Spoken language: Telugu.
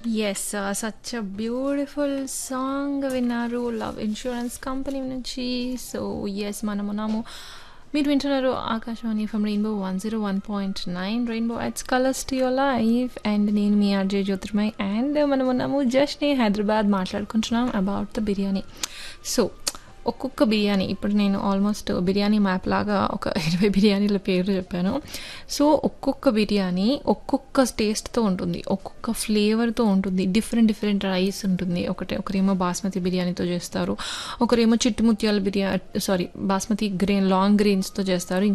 Yes. Such a beautiful song విన్నారు 'లవ్ ఇన్స్యూరెన్స్ కంపెనీ' నుంచి. సో, యెస్ మనమున్నాము. మీరు వింటున్నారు Akashvani FM rainbow 101.9 rainbow adds colours to your life and నేను మీ ఆర్‌జే జ్యోతిర్మయ్ అండ్ మనమున్నాము జస్ట్‌ని హైదరాబాద్ మాట్లాడుకుంటున్నాం అబౌట్ ద బిర్యానీ. సో, ఒక్కొక్క బిర్యానీ ఇప్పుడు నేను ఆల్మోస్ట్ బిర్యానీ మ్యాప్ లాగా ఒక 20 బిర్యానీల పేర్లు చెప్పాను. సో, ఒక్కొక్క బిర్యానీ ఒక్కొక్క టేస్ట్‌తో ఉంటుంది. ఒక్కొక్క ఫ్లేవర్‌తో ఉంటుంది. డిఫరెంట్ డిఫరెంట్ రైస్ ఉంటుంది. ఒకటి ఒకరేమో బాస్మతి బిర్యానీతో చేస్తారు. ఒకరేమో చిట్టి ముత్యాల బిర్యా సారీ బాస్మతి గ్రెయిన్ లాంగ్ గ్రెయిన్స్‌తో చేస్తారు.